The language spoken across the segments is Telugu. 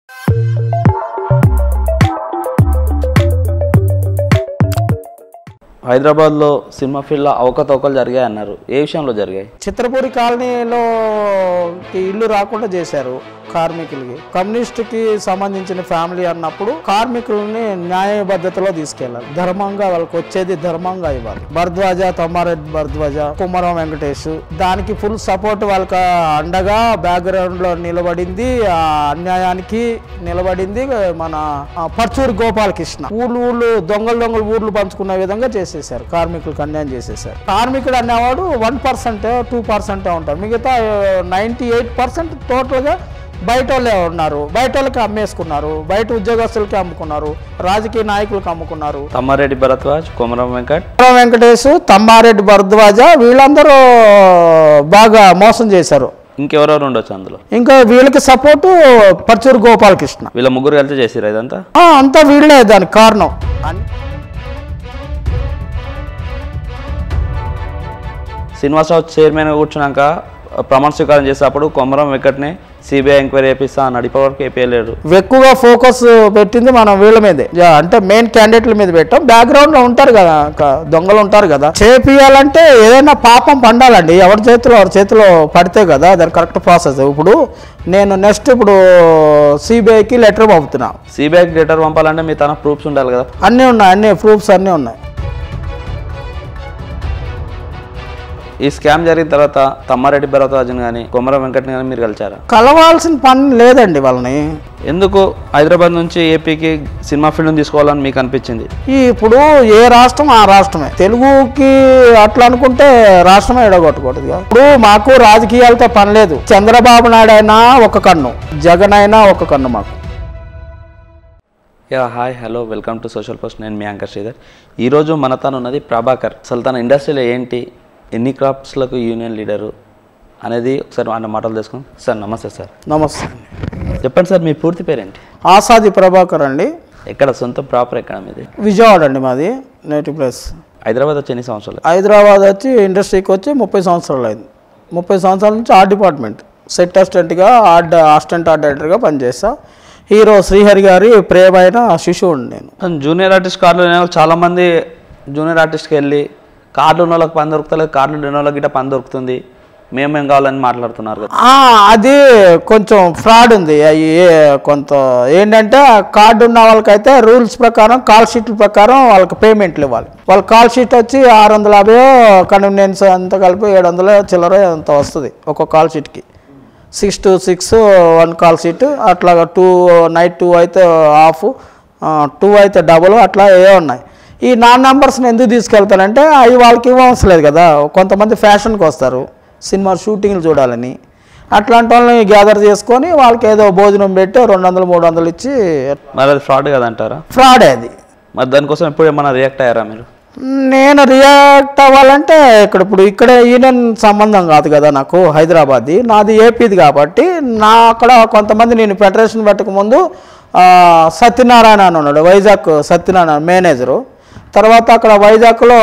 హైదరాబాద్లో సినిమా ఫీల్డ్లో అవకతవకలు జరిగాయి అన్నారు ఏ విషయంలో జరిగాయి చిత్రపూరి కాలనీలో కి ఇల్లు రాకుండా చేశారు కార్మికులకి కమ్యూనిస్ట్కి సంబంధించిన ఫ్యామిలీ అన్నప్పుడు కార్మికులని న్యాయబద్ధతలో తీసుకెళ్ళాలి ధర్మంగా వాళ్ళకి వచ్చేది ధర్మంగా ఇవ్వాలి భరద్వాజ తమ్మారెడ్డి భరద్వాజ కుమ్మరం వెంకటేష్ దానికి ఫుల్ సపోర్ట్ వాళ్ళకి అండగా బ్యాక్గ్రౌండ్ లో నిలబడింది ఆ అన్యాయానికి నిలబడింది మన ఆ, పర్చూరి గోపాలకృష్ణ ఊళ్ళు ఊళ్ళు దొంగలు దొంగలు ఊర్లు పంచుకునే విధంగా చేసేసారు కార్మికులకు అన్యాయం చేసేసారు కార్మికుడు అనేవాడు వన్ పర్సెంట్ టూ పర్సెంట్ ఉంటారు మిగతా నైంటీ ఎయిట్ పర్సెంట్ టోటల్గా బయట వాళ్ళే ఉన్నారు బయట వాళ్ళకి అమ్మేసుకున్నారు బయట ఉద్యోగస్తులకి అమ్ముకున్నారు రాజకీయ నాయకులకు అమ్ముకున్నారు తమ్మారెడ్డి భరద్వాజ్ కొమరం వెంకట్ కుమ్మరం వెంకటేష్ తమ్మారెడ్డి భరద్వాజ వీళ్ళందరూ బాగా మోసం చేశారు ఇంకెవరెవరు ఉండొచ్చు అందులో ఇంకా వీళ్ళకి సపోర్టు పర్చూరు గోపాలకృష్ణ వీళ్ళ ముగ్గురు కలిసి చేసిరు ఇదంతా ఆ, అంతా వీళ్ళే దానికి కారణం అన్- శ్రీనివాసరావు చైర్మన్ కూర్చున్నాక ప్రమాణ స్వీకారం చేసేటప్పుడు కొమరం వెంకట్ని సిబిఐ ఎంక్వైరీ చేపిస్తా అన్నాడు ఇప్పటివరకు ఏపీయలేడు ఎక్కువగా ఫోకస్ పెట్టింది మనం వీళ్ళ మీదే యా, అంటే మెయిన్ క్యాండిడేట్ల మీద పెట్టాం బ్యాక్గ్రౌండ్ లో ఉంటారు కదా క- దొంగలు ఉంటారు కదా చేపియాలంటే ఏదైనా పాపం పండాలండి ఎవరి చేతిలో ఎవరి చేతిలో పడితే కదా దాని కరెక్ట్ ప్రాసెస్ ఇప్పుడు నేను నెక్స్ట్ ఇప్పుడు సిబిఐకి లెటర్ పంపుతున్నా సిబిఐకి లెటర్ పంపాలంటే మీ తన ప్రూఫ్స్ ఉండాలి కదా అన్నీ ఉన్నాయి అన్ని ప్రూఫ్స్ అన్నీ ఉన్నాయి ఈ స్కామ్ జరిగిన తర్వాత తమ్మారెడ్డి భరద్వాజ్ని కానీ కొమరం వెంకట్ని కానీ మీరు కలిచారా కలవాల్సిన పని లేదండి వాళ్ళని ఎందుకు హైదరాబాద్ నుంచి ఏపీకి సినిమా ఫీల్డ్ని తీసుకోవాలని మీకు అనిపించింది ఈ ఇప్పుడు ఏ రాష్ట్రం ఆ రాష్ట్రమే తెలుగుకి అట్లా అనుకుంటే రాష్ట్రమే ఎడగొట్టకూడదు కదా. ఇప్పుడు మాకు రాజకీయాలతో పని లేదు చంద్రబాబు నాయుడు అయినా ఒక కన్ను జగన్ అయినా ఒక కన్ను మాకు యా hi hello welcome to social post నేను మీ యాంకర్ శ్రీధర్ ఈరోజు మన తను ఉన్నది ప్రభాకర్ అసలు తన ఇండస్ట్రీలో ఏంటి ఎన్ని క్రాప్స్లకు యూనియన్ లీడరు అనేది ఒకసారి ఆయన మాటలు తెలుసుకుందాం సార్ నమస్తే సార్ నమస్తే చెప్పండి సార్ మీ పూర్తి పేరేంటి ఆసాది ప్రభాకర్ అండి ఎక్కడ సొంత ప్రాపర్ ఎక్కడ మీది విజయవాడ అండి మాది నేటివ్ ప్లేస్ హైదరాబాద్ వచ్చి ఎన్ని సంవత్సరాలు హైదరాబాద్ వచ్చి ఇండస్ట్రీకి వచ్చి ముప్పై సంవత్సరాలు అయింది ముప్పై సంవత్సరాల నుంచి ఆర్ట్ డిపార్ట్మెంట్ సెట్ అసిస్టెంట్గా ఆర్ట్ అసిస్టెంట్ ఆర్ట్ డైరెక్టర్గా పనిచేస్తా హీరో శ్రీహరి గారి ప్రేమైన శిశువుని నేను జూనియర్ ఆర్టిస్ట్ కార్డులు లేని వాళ్ళు చాలామంది జూనియర్ ఆర్టిస్ట్కి వెళ్ళి కార్డులు ఉన్న వాళ్ళకి పని దొరుకుతలేదు కార్డులు లేని వాళ్ళకి గిట్ట పని దొరుకుతుంది మేమేం కావాలని మాట్లాడుతున్నారు కదా ఆ, అది కొంచెం ఫ్రాడ్ ఉంది అయ్యి ఏ- కొంత ఏంటంటే ఆ కార్డు ఉన్న వాళ్ళకైతే రూల్స్ ప్రకారం కాల్ షీట్ల ప్రకారం వాళ్ళకి పేమెంట్లు ఇవ్వాలి వాళ్ళ కాల్ షీట్ వచ్చి ఆరు వందల యాభై కన్వీనియన్స్ అంతా కలిపి ఏడు వందల చిల్లర అంత వస్తుంది ఒక్కొక్క కాల్ షీట్కి six to six one call sheet అట్లా టూ నైట్ టూ అయితే హాఫ్ టూ అయితే డబుల్ అట్లా ఏ ఉన్నాయి ఈ నాన్ నెంబర్స్ని ఎందుకు తీసుకెళ్తానంటే అవి వాళ్ళకి ఇవ్వవలసిన లేదు కదా కొంతమంది ఫ్యాషన్కి వస్తారు సినిమా షూటింగ్లు చూడాలని అట్లాంటి వాళ్ళని గ్యాదర్ చేసుకొని వాళ్ళకి ఏదో భోజనం పెట్టి రెండు వందలు మూడు వందలు ఇచ్చి మరి అది ఫ్రాడ్ కదంటారా ఫ్రాడే అది మరి దానికోసం ఎప్పుడు ఏమన్నా రియాక్ట్ అయ్యారా మీరు నేను రియాక్ట్ అవ్వాలంటే ఇక్కడ ఇప్పుడు ఇక్కడ యూనియన్ సంబంధం కాదు కదా నాకు హైదరాబాద్ది నాది ఏపీది కాబట్టి నా అక్కడ కొంతమంది నేను ఫెడరేషన్ పెట్టక ముందు ఆ, సత్యనారాయణ అని ఉన్నాడు వైజాగ్ సత్యనారాయణ మేనేజరు తర్వాత అక్కడ వైజాగ్లో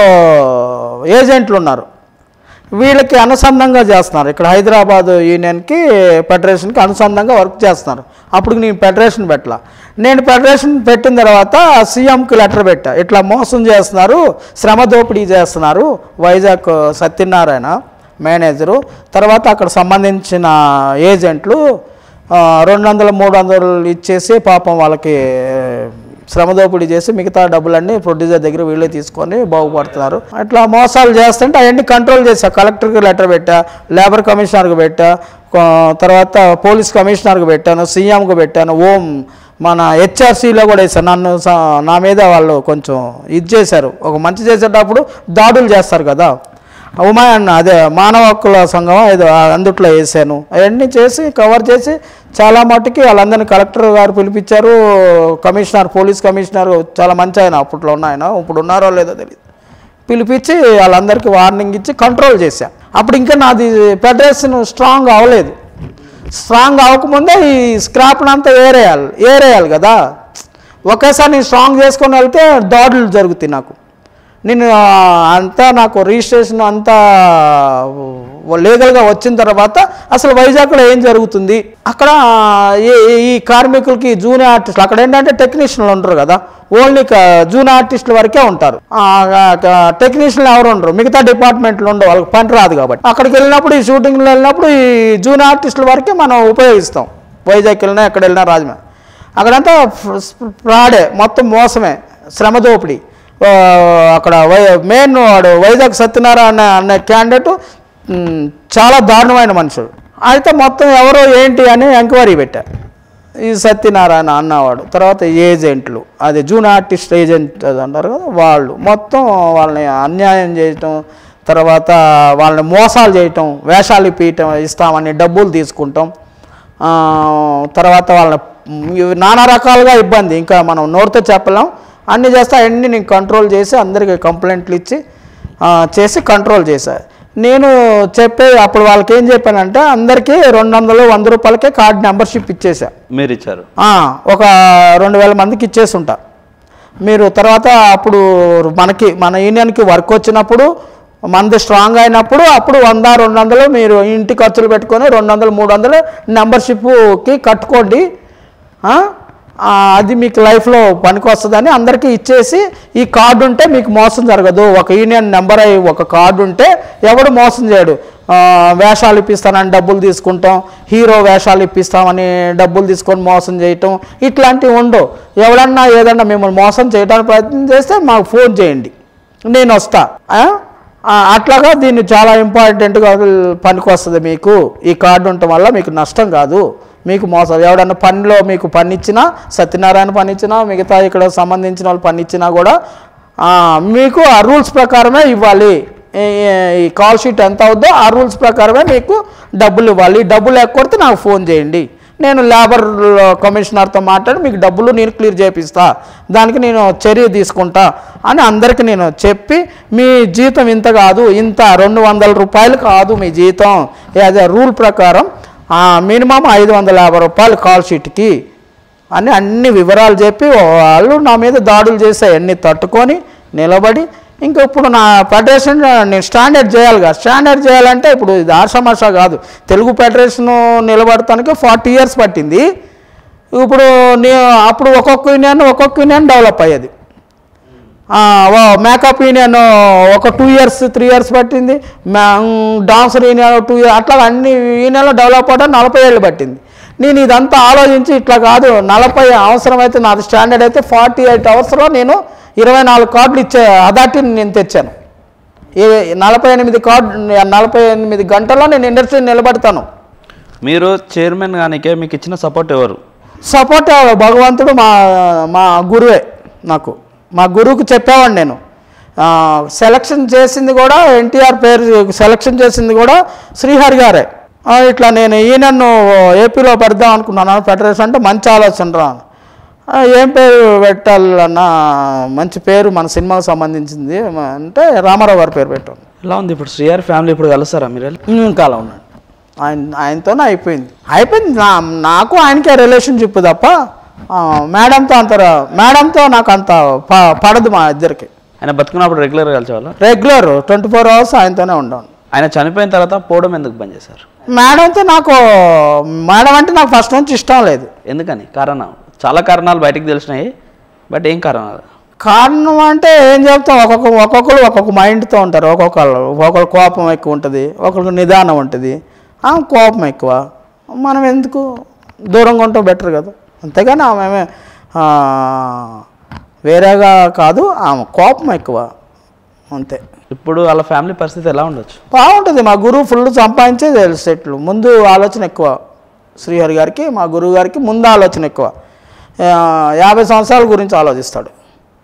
ఏజెంట్లు ఉన్నారు వీళ్ళకి అనుసంధానంగా చేస్తున్నారు ఇక్కడ హైదరాబాద్ యూనియన్కి ఫెడరేషన్కి అనుసంధానంగా వర్క్ చేస్తున్నారు అప్పుడు నేను ఫెడరేషన్ పెట్టలా నేను ఫెడరేషన్ పెట్టిన తర్వాత సీఎంకి లెటర్ పెట్టా ఇట్లా మోసం చేస్తున్నారు శ్రమ దోపిడీ చేస్తున్నారు వైజాగ్ సత్యనారాయణ మేనేజరు తర్వాత అక్కడ సంబంధించిన ఏజెంట్లు ఆ, రెండు వందలు మూడు వందలు ఇచ్చేసి పాపం వాళ్ళకి శ్రమ దోపిడీ చేసి మిగతా డబ్బులన్నీ ప్రొడ్యూసర్ దగ్గర వీళ్ళే తీసుకొని బాగుపడుతున్నారు అట్లా మోసాలు చేస్తుంటే అవన్నీ కంట్రోల్ చేశా కలెక్టర్కి లెటర్ పెట్టా లేబర్ కమిషనర్కి పెట్టా కొ- తర్వాత పోలీస్ కమిషనర్కి పెట్టాను సీఎంకి పెట్టాను ఓం మన హెచ్ఆర్సీలో కూడా వేసాను నన్ను స- నా మీద వాళ్ళు కొంచెం ఇది చేశారు ఒక మంచి చేసేటప్పుడు దాడులు చేస్తారు కదా ఉమాయన్న అదే మానవ హక్కుల సంఘం ఏదో అందుట్లో వేసాను అవన్నీ చేసి కవర్ చేసి చాలా మట్టుకి వాళ్ళందరినీ కలెక్టర్ గారు పిలిపించారు కమిషనర్ పోలీస్ కమిషనర్ చాలా మంచి ఆయన అప్పట్లో ఉన్న ఆయన ఇప్పుడు ఉన్నారో లేదో తెలియదు పిలిపించి వాళ్ళందరికీ వార్నింగ్ ఇచ్చి కంట్రోల్ చేశా అప్పుడు ఇంకా నాది ఫెడరేషన్ స్ట్రాంగ్ అవ్వలేదు స్ట్రాంగ్ అవ్వకముందే ఈ స్క్రాప్ని అంతా ఏరేయాలి ఏరేయాలి కదా ఒకేసారి నేను స్ట్రాంగ్ చేసుకొని వెళ్తే దాడులు జరుగుతాయి నాకు నేను ఆ, అంతా నాకు రిజిస్ట్రేషన్ అంతా లీగల్గా వచ్చిన తర్వాత అసలు వైజాగ్లో ఏం జరుగుతుంది అక్కడ ఈ ఈ కార్మికులకి జూనియర్ ఆర్టిస్టులు అక్కడ ఏంటంటే టెక్నీషియన్లు ఉండరు కదా ఓన్లీ జూనియర్ ఆర్టిస్టుల వరకే ఉంటారు టెక్నీషియన్లు ఎవరు ఉండరు మిగతా డిపార్ట్మెంట్లు ఉండవు వాళ్ళకి పని రాదు కాబట్టి అక్కడికి వెళ్ళినప్పుడు ఈ షూటింగ్లో వెళ్ళినప్పుడు ఈ జూనియర్ ఆర్టిస్టుల వరకే మనం ఉపయోగిస్తాం వైజాగ్ వెళ్ళినా ఎక్కడ వెళ్ళినా రాజమండ్రి అక్కడంతా ఫ్రాడే మొత్తం మోసమే శ్రమ దోపిడీ ఆ, అక్కడ వై మెయిన్ వాడు వైజాగ్ సత్యనారాయణ అనే క్యాండిడేట్ మ్, చాలా దారుణమైన మనుషుడు అయితే మొత్తం ఎవరో ఏంటి అని ఎంక్వైరీ పెట్టారు ఈ సత్యనారాయణ అన్నవాడు తర్వాత ఏజెంట్లు అది జూన్ ఆర్టిస్ట్ ఏజెంట్ అది అంటారు కదా వాళ్ళు మొత్తం వాళ్ళని అన్యాయం చేయటం తర్వాత వాళ్ళని మోసాలు చేయటం వేషాలు ఇప్పించటం ఇస్తామని డబ్బులు తీసుకుంటాం ఆ, తర్వాత వాళ్ళని ఇవి నానా రకాలుగా ఇబ్బంది ఇంకా మనం నోటితో చెప్పలేం అన్నీ చేస్తే అన్నీ నేను కంట్రోల్ చేసి అందరికీ కంప్లైంట్లు ఇచ్చి ఆ, చేసి కంట్రోల్ చేశా నేను చెప్పే అప్పుడు వాళ్ళకి ఏం చెప్పానంటే అందరికీ రెండు వందలు వంద రూపాయలకే కార్డ్ మెంబర్షిప్ ఇచ్చేసా మీరు ఇచ్చారు ఆ, ఒక రెండు వేల మందికి ఇచ్చేసి ఉంటా మీరు తర్వాత అప్పుడు మనకి మన యూనియన్కి వర్క్ వచ్చినప్పుడు మనది స్ట్రాంగ్ అయినప్పుడు అప్పుడు వంద రెండు వందలు మీరు ఇంటి ఖర్చులు పెట్టుకొని రెండు వందలు మూడు వందలు మెంబర్షిప్కి కట్టుకోండి ఆ? ఆ, అది మీకు లైఫ్లో పనికి వస్తుందని అందరికీ ఇచ్చేసి ఈ కార్డు ఉంటే మీకు మోసం జరగదు ఒక యూనియన్ నెంబర్ అయి ఒక కార్డు ఉంటే ఎవడు మోసం చేయడు ఆ, వేషాలు ఇప్పిస్తానని డబ్బులు తీసుకుంటాం హీరో వేషాలు ఇప్పిస్తామని డబ్బులు తీసుకొని మోసం చేయటం ఇట్లాంటివి ఉండవు ఎవడన్నా ఏదన్నా మిమ్మల్ని మోసం చేయడానికి ప్రయత్నం చేస్తే మాకు ఫోన్ చేయండి నేను వస్తా ఆ? ఆ, అట్లాగా దీన్ని చాలా ఇంపార్టెంట్గా పనికి వస్తుంది మీకు ఈ కార్డు ఉండటం వల్ల మీకు నష్టం కాదు మీకు మోసం ఎవడన్నా పనిలో మీకు పని ఇచ్చినా సత్యనారాయణ పని ఇచ్చినా మిగతా ఇక్కడ సంబంధించిన వాళ్ళు పని ఇచ్చినా కూడా ఆ, మీకు ఆ రూల్స్ ప్రకారమే ఇవ్వాలి ఈ- ఈ కాల్ షీట్ ఎంత అవుద్దో ఆ రూల్స్ ప్రకారమే మీకు డబ్బులు ఇవ్వాలి డబ్బులు ఎక్కొడితే నాకు ఫోన్ చేయండి నేను లేబర్ కమిషనర్తో మాట్లాడి మీకు డబ్బులు నేను క్లియర్ చేపిస్తా దానికి నేను చర్య తీసుకుంటా అని అందరికీ నేను చెప్పి మీ జీతం ఇంత కాదు ఇంత రెండు వందల రూపాయలు కాదు మీ జీతం అదే రూల్ ప్రకారం మినిమం ఐదు వందల యాభై రూపాయలు కాల్ షీట్కి అని అన్ని వివరాలు చెప్పి వాళ్ళు నా మీద దాడులు చేస్తే అన్ని తట్టుకొని నిలబడి ఇంకా ఇప్పుడు నా ఫెడరేషన్ నేను స్టాండర్డ్ చేయాలి కదా స్టాండర్డ్ చేయాలంటే ఇప్పుడు ఇది ఆషామాషా కాదు తెలుగు ఫెడరేషన్ నిలబడటానికి ఫార్టీ ఇయర్స్ పట్టింది ఇప్పుడు నే అప్పుడు ఒక్కొక్క యూనియన్ ఒక్కొక్క యూనియన్ డెవలప్ అయ్యేది మేకప్ యూనియన్ ఒక టూ ఇయర్స్ త్రీ ఇయర్స్ పట్టింది డాన్సర్ యూనియన్ టూ ఇయర్ అట్లా అన్ని యూనియన్లో డెవలప్ అవడం నలభై ఏళ్ళు పట్టింది నేను ఇదంతా ఆలోచించి ఇట్లా కాదు నలభై అవసరమైతే నాది స్టాండర్డ్ అయితే ఫార్టీ ఎయిట్ అవర్స్లో నేను ఇరవై నాలుగు కార్డులు ఇచ్చే అథారిటీని నేను తెచ్చాను ఈ నలభై ఎనిమిది కార్డు నలభై ఎనిమిది గంటల్లో నేను ఇండస్ట్రీ నిలబడతాను మీరు చైర్మన్ గానికే మీకు ఇచ్చిన సపోర్ట్ ఎవరు సపోర్ట్ భగవంతుడు మా మా గురువే నాకు మా గురువుకి చెప్పేవాడిని నేను ఆ, సెలక్షన్ చేసింది కూడా ఎన్టీఆర్ పేరు సెలక్షన్ చేసింది కూడా శ్రీహరి గారే ఆ, ఇట్లా నేను ఈయనను ఏపీలో పెడదాం అనుకున్నాను ఫెడరేషన్ అంటే మంచి ఆలోచన రా ఆ, ఏం పేరు పెట్టాలన్నా మంచి పేరు మన సినిమాకు సంబంధించింది అంటే రామారావు గారి పేరు పెట్టాను ఎలా ఉంది ఇప్పుడు శ్రీఆర్ ఫ్యామిలీ ఇప్పుడు కలుస్తారా మీరు వెళ్ళి? ఇంకా అలా ఉన్నాడు ఆయన ఆయనతోనే అయిపోయింది అయిపోయింది నా నాకు ఆయనకే రిలేషన్షిప్ తప్ప ఆ, మేడంతో అంత మేడంతో నాకు అంత ప- పడదు మా ఇద్దరికి ఆయన బతుకున్నప్పుడు రెగ్యులర్గా కలిసేవాళ్ళ రెగ్యులర్ ట్వంటీ ఫోర్ అవర్స్ ఆయనతోనే ఉండాను ఆయన చనిపోయిన తర్వాత పోవడం ఎందుకు బంద్ చేశారు మేడంతో నాకు మేడం అంటే నాకు ఫస్ట్ నుంచి ఇష్టం లేదు ఎందుకని కారణం చాలా కారణాలు బయటికి తెలిసినాయి బట్ ఏం కారణాలు కారణం అంటే ఏం చెప్తాం ఒక్కొక్క ఒక్కొక్కరు ఒక్కొక్క మైండ్తో ఉంటారు ఒక్కొక్కరు ఒక్కొక్కరు కోపం ఎక్కువ ఉంటుంది ఒక్కొక్కరికి నిదానం ఉంటుంది ఆ కోపం ఎక్కువ మనం ఎందుకు దూరంగా ఉంటే బెటర్ కదా అంతేగాని ఆమె ఏమే, ఆ, వేరేగా కాదు ఆమె కోపం ఎక్కువ అంతే ఇప్పుడు వాళ్ళ ఫ్యామిలీ పరిస్థితి ఎలా ఉండొచ్చు బాగుంటుంది మా గురువు ఫుల్ సంపాదించే సెట్లు ముందు ఆలోచన ఎక్కువ శ్రీహరి గారికి మా గురువు గారికి ముందు ఆలోచన ఎక్కువ ఆ, యాభై సంవత్సరాల గురించి ఆలోచిస్తాడు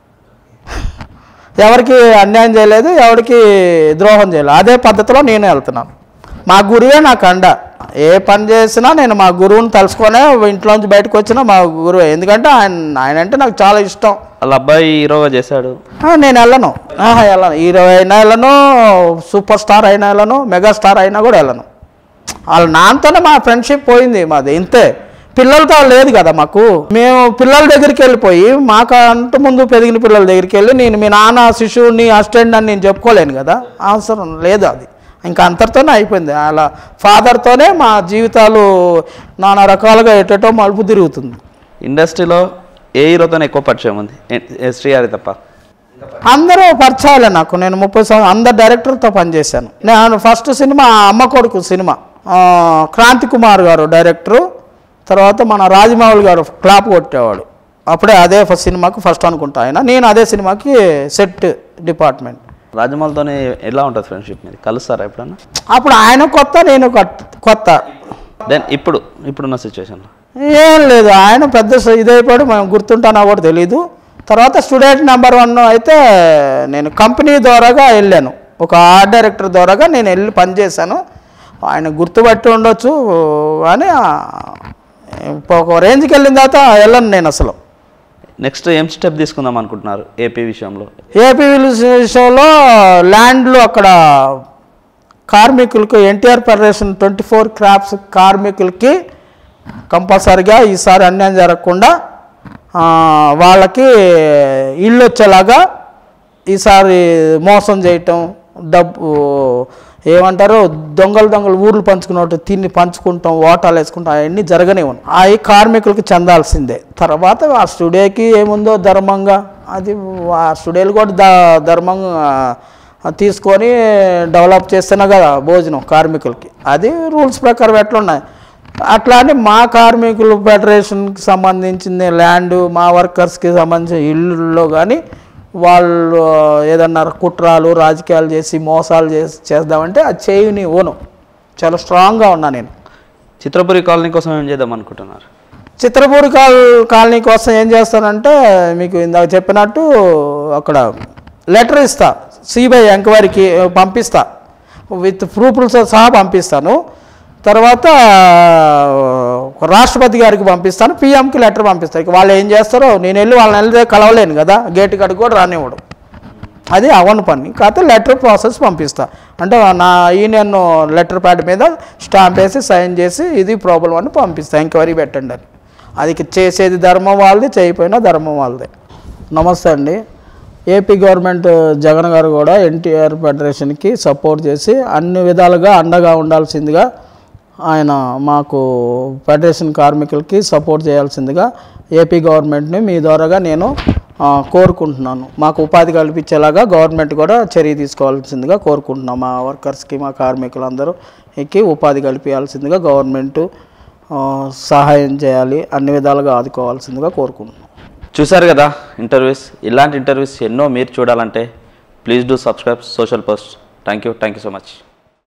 ఎవరికి అన్యాయం చేయలేదు ఎవరికి ద్రోహం చేయలేదు అదే పద్ధతిలో నేను వెళ్తున్నాను మా గురువే నాకు అండ ఏ పని చేసినా నేను మా గురువుని తలుసుకొనే ఇంట్లోంచి బయటకు వచ్చినా మా గురువే ఎందుకంటే ఆయన ఆయన అంటే నాకు చాలా ఇష్టం వాళ్ళ అబ్బాయి హీరోగా చేశాడు ఆ, నేను వెళ్ళను ఆహా, వెళ్ళను హీరో అయినా వెళ్ళను సూపర్ స్టార్ అయినా వెళ్ళను మెగా స్టార్ అయినా కూడా వెళ్ళను వాళ్ళ నాన్నతోనే మా ఫ్రెండ్షిప్ పోయింది మాది ఇంతే పిల్లలతో లేదు కదా మాకు మేము పిల్లల దగ్గరికి వెళ్ళిపోయి మాకు అంత ముందు పెరిగిన పిల్లల దగ్గరికి వెళ్ళి నేను మీ నాన్న శిశువుని అసిస్టెంట్ అని నేను చెప్పుకోలేను కదా అవసరం లేదు అది ఇంకా అంతటితోనే అయిపోయింది అలా ఫాదర్తోనే మా జీవితాలు నానా రకాలుగా ఎటెటో మలుపు తిరుగుతుంది ఇండస్ట్రీలో ఏ హీరోతో ఎక్కువ పరిచయం ఉంది ఏ- ఏ శ్రీహరి తప్ప అందరూ పరిచయాలే నాకు నేను ముప్పై సంవత్సరం అందరు డైరెక్టర్తో పనిచేశాను నేను ఫస్ట్ సినిమా అమ్మ కొడుకు సినిమా ఆ, క్రాంతి కుమార్ గారు డైరెక్టరు తర్వాత మన రాజమౌళి గారు క్లాప్ కొట్టేవాడు అప్పుడే అదే ఫస్ట్ సినిమాకి ఫస్ట్ అనుకుంటా ఆయన నేను అదే సినిమాకి సెట్ డిపార్ట్మెంట్ రాజమౌళితో ఎలా ఉంటుంది ఫ్రెండ్షిప్ మీద కలుస్తారా ఎప్పుడన్నా అప్పుడు ఆయన కొత్త నేను కొత్త- కొత్త దెన్ ఇప్పుడు ఇప్పుడున్న సిచ్యువేషన్లో ఏం లేదు ఆయన పెద్ద స- ఇదైపోయాడు మేము గుర్తుంటానా కూడా తెలీదు తర్వాత స్టూడెంట్ నెంబర్ వన్ అయితే నేను కంపెనీ ద్వారాగా వెళ్ళాను ఒక ఆర్ట్ డైరెక్టర్ ద్వారాగా నేను వెళ్ళి పనిచేశాను ఆయన గుర్తుపట్టి ఉండొచ్చు కానీ ఆ, ఒక రేంజ్కి వెళ్ళిన తర్వాత వెళ్ళను నేను అసలు నెక్స్ట్ ఏం స్టెప్ తీసుకుందాం అనుకుంటున్నారు ఏపీ విషయంలో ఏపీ విషయంలో ల్యాండ్లు అక్కడ కార్మికులకు NTR federation twenty four crafts కార్మికులకి కంపల్సరిగా ఈసారి అన్యాయం జరగకుండా ఆ, వాళ్ళకి ఇల్లు వచ్చేలాగా ఈసారి మోసం చేయటం డబ్బు ఏమంటారు దొంగలు దొంగలు ఊర్లు పంచుకున్నట్టు తిని పంచుకుంటాం ఓటాలు వేసుకుంటాం అవన్నీ జరగనివ్వను అవి కార్మికులకి చెందాల్సిందే తర్వాత ఆ స్టూడియోకి ఏముందో ధర్మంగా అది ఆ స్టూడియోలు కూడా ద ధర్మంగా ఆ, తీసుకొని డెవలప్ చేస్తున్నా కదా భోజనం కార్మికులకి అది రూల్స్ ప్రకారం ఎట్లున్నాయి అట్లా అని మా కార్మికులు ఫెడరేషన్కి సంబంధించిన ల్యాండ్ మా వర్కర్స్కి సంబంధించిన ఇల్లుల్లో కానీ వాళ్ళు ఏదన్నా కుట్రాలు రాజకీయాలు చేసి మోసాలు చేసి చేద్దామంటే అది చేయని ఓను చాలా స్ట్రాంగ్గా ఉన్నా నేను చిత్రపురి కాలనీ కోసం ఏం చేద్దాం అనుకుంటున్నారు చిత్రపూడి కాల్ కాలనీ కోసం ఏం చేస్తానంటే మీకు ఇందాక చెప్పినట్టు అక్కడ లెటర్ ఇస్తా సిబిఐ ఎంక్వైరీకి పంపిస్తా విత్ ప్రూఫ్లతో సహా పంపిస్తాను తర్వాత రాష్ట్రపతి గారికి పంపిస్తాను పిఎంకి లెటర్ పంపిస్తాను ఇక వాళ్ళు ఏం చేస్తారో నేను వెళ్ళి వాళ్ళని వెళ్తే కలవలేను కదా గేట్ కాడికి కూడా రానివ్వడు అది అవని పని కాకపోతే లెటర్ ప్రాసెస్ పంపిస్తా అంటే నా యూనియన్ లెటర్ ప్యాడ్ మీద స్టాంప్ వేసి సైన్ చేసి ఇది ప్రాబ్లం అని పంపిస్తా ఎంక్వైరీ పెట్టండి అని అది చేసేది ధర్మం వాళ్ళది చేయకపోయినా ధర్మం వాళ్ళదే నమస్తే అండి ఏపీ గవర్నమెంట్ జగన్ గారు కూడా ఎన్టీఆర్ ఫెడరేషన్కి సపోర్ట్ చేసి అన్ని విధాలుగా అండగా ఉండాల్సిందిగా ఆయన మాకు ఫెడరేషన్ కార్మికులకి సపోర్ట్ చేయాల్సిందిగా ఏపీ గవర్నమెంట్ని మీ ద్వారాగా నేను ఆ, కోరుకుంటున్నాను మాకు ఉపాధి కల్పించేలాగా గవర్నమెంట్ కూడా చర్య తీసుకోవాల్సిందిగా కోరుకుంటున్నాం మా వర్కర్స్కి మా కార్మికులందరూ ఎక్కి ఉపాధి కల్పించాల్సిందిగా గవర్నమెంట్ ఆ, సహాయం చేయాలి అన్ని విధాలుగా ఆదుకోవాల్సిందిగా కోరుకుంటున్నాం చూశారు కదా ఇంటర్వ్యూస్ ఇలాంటి ఇంటర్వ్యూస్ ఎన్నో మీరు చూడాలంటే please do subscribe social post thank you thank you so much